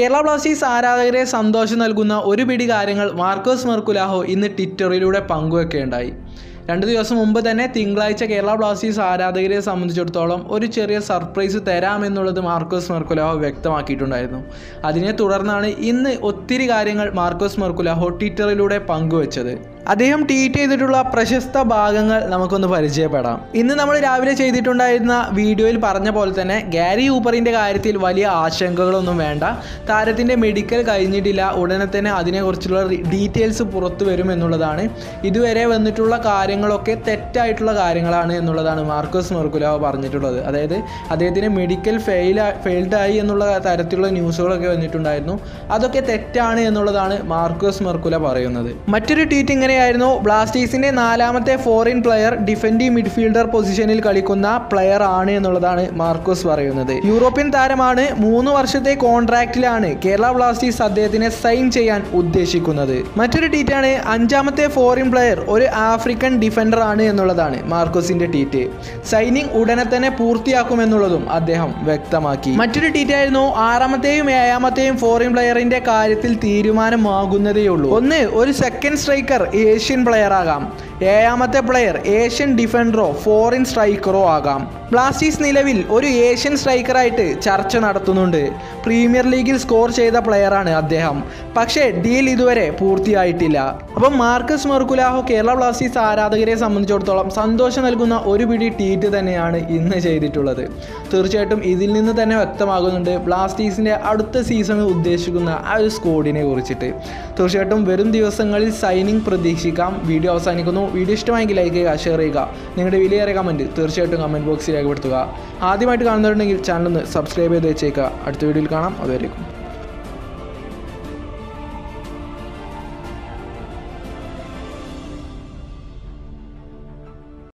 Kerala Blasters ആരാധകരെ സന്തോഷം നൽകുന്ന ഒരു പിടി കാര്യങ്ങൾ മാർക്കോസ് മെർക്കുലാഹോ ഇന്ന് ട്വിറ്ററിലൂടെ പങ്കുവെക്കുകയുണ്ടായി രണ്ട് ദിവസം മുമ്പ് തന്നെ തിങ്കളാഴ്ച കേരള ബ്ലാസ്റ്റേഴ്സ് ആരാധകരെ സംബന്ധിച്ചിടത്തോളം ഒരു ചെറിയ സർപ്രൈസ് തരാമെന്നുള്ളത് മാർക്കോസ് മെർക്കുലാഹോ വ്യക്തമാക്കിയിട്ടുണ്ടായിരുന്നു അതിനെ തുടർന്നാണ് ഇന്ന് ഒത്തിരി കാര്യങ്ങൾ മാർക്കോസ് മെർക്കുലാഹോ ട്വിറ്ററിലൂടെ പങ്കുവച്ചത് അദ്ദേഹം ട്വീറ്റ് ചെയ്തിട്ടുള്ള പ്രശസ്ത ഭാഗങ്ങൾ നമുക്കൊന്ന് പരിചയപ്പെടാം ഇന്ന് നമ്മൾ രാവിലെ ചെയ്തിട്ടുണ്ടായിരുന്ന വീഡിയോയിൽ പറഞ്ഞ പോലെ തന്നെ ഗാരി ഊപ്പറിൻ്റെ കാര്യത്തിൽ വലിയ ആശങ്കകളൊന്നും വേണ്ട താരത്തിൻ്റെ മെഡിക്കൽ കഴിഞ്ഞിട്ടില്ല ഉടനെ തന്നെ അതിനെക്കുറിച്ചുള്ള ഡീറ്റെയിൽസ് പുറത്തു വരും എന്നുള്ളതാണ് ഇതുവരെ വന്നിട്ടുള്ള കാര്യങ്ങളൊക്കെ തെറ്റായിട്ടുള്ള കാര്യങ്ങളാണ് എന്നുള്ളതാണ് മാർക്കോസ് മെർക്കുലാവോ പറഞ്ഞിട്ടുള്ളത് അതായത് അദ്ദേഹത്തിന് മെഡിക്കൽ ഫെയിൽ ഫെയിൽഡായി എന്നുള്ള തരത്തിലുള്ള ന്യൂസുകളൊക്കെ വന്നിട്ടുണ്ടായിരുന്നു അതൊക്കെ തെറ്റാണ് എന്നുള്ളതാണ് മാർക്കോസ് മെർക്കുല പറയുന്നത് മറ്റൊരു ട്വീറ്റ് ഇങ്ങനെയായിരുന്നു ബ്ലാസ്റ്റേഴ്സിന്റെ നാലാമത്തെ ഫോറിൻ പ്ലെയർ ഡിഫൻഡിംഗ് മിഡ്ഫീൽഡർ പൊസിഷനിൽ കളിക്കുന്ന പ്ലെയർ ആണ് എന്നുള്ളതാണ് മാർക്കോസ് പറയുന്നത് യൂറോപ്യൻ താരമാണ് മൂന്ന് വർഷത്തെ കോൺട്രാക്റ്റിലാണ് കേരള ബ്ലാസ്റ്റേഴ്സ് അദ്ദേഹത്തിനെ സൈൻ ചെയ്യാൻ ഉദ്ദേശിക്കുന്നത് മറ്റൊരു ട്വീറ്റാണ് അഞ്ചാമത്തെ ഫോറിൻ പ്ലെയർ ഒരു ആഫ്രിക്കൻ ഡിഫൻഡർ ആണ് എന്നുള്ളതാണ് മാർക്കോസിന്റെ ട്വീറ്റ് സൈനിങ് ഉടനെ തന്നെ പൂർത്തിയാക്കുമെന്നുള്ളതും അദ്ദേഹം വ്യക്തമാക്കി മറ്റൊരു ട്വീറ്റ് ആയിരുന്നു ആറാമത്തെയും ഏഴാമത്തെയും ഫോറിൻ പ്ലെയറിന്റെ കാര്യത്തിൽ തീരുമാനമാകുന്നതേ ഉള്ളൂ ഒന്ന് ഒരു സെക്കൻഡ് സ്ട്രൈക്കർ ഏഷ്യൻ പ്ലെയർ ആകാം ഏഴാമത്തെ പ്ലെയർ ഏഷ്യൻ ഡിഫൻഡറോ ഫോറിൻ സ്ട്രൈക്കറോ ആകാം ബ്ലാസ്റ്റേഴ്സ് നിലവിൽ ഒരു ഏഷ്യൻ സ്ട്രൈക്കറായിട്ട് ചർച്ച നടത്തുന്നുണ്ട് പ്രീമിയർ ലീഗിൽ സ്കോർ ചെയ്ത പ്ലെയറാണ് അദ്ദേഹം പക്ഷേ ഡീൽ ഇതുവരെ പൂർത്തിയായിട്ടില്ല അപ്പം മാർക്കസ് മെർക്കുലാഹോ കേരള ബ്ലാസ്റ്റേഴ്സ് ആരാധകരെ സംബന്ധിച്ചിടത്തോളം സന്തോഷം നൽകുന്ന ഒരു പിടി ട്വീറ്റ് തന്നെയാണ് ഇന്ന് ചെയ്തിട്ടുള്ളത് തീർച്ചയായിട്ടും ഇതിൽ നിന്ന് തന്നെ വ്യക്തമാകുന്നുണ്ട് ബ്ലാസ്റ്റേഴ്സിൻ്റെ അടുത്ത സീസണിൽ ഉദ്ദേശിക്കുന്ന ആ ഒരു സ്കോഡിനെ കുറിച്ചിട്ട് തീർച്ചയായിട്ടും വരും ദിവസങ്ങളിൽ സൈനിങ് പ്രതീക്ഷിക്കാം വീഡിയോ അവസാനിക്കുന്നു വീഡിയോ ഇഷ്ടമായെങ്കിൽ ലൈക്ക് ചെയ്യുക ഷെയർ ചെയ്യുക നിങ്ങളുടെ വിലയേറെ കമൻറ്റ് തീർച്ചയായിട്ടും കമൻറ്റ് ബോക്സിൽ രേഖപ്പെടുത്തുക ആദ്യമായിട്ട് കാണുന്നവരുണ്ടെങ്കിൽ ചാനൽ ഒന്ന് സബ്സ്ക്രൈബ് ചെയ്ത് വെച്ചേക്കുക അടുത്ത വീഡിയോയിൽ കാണാം അതുവരേക്കും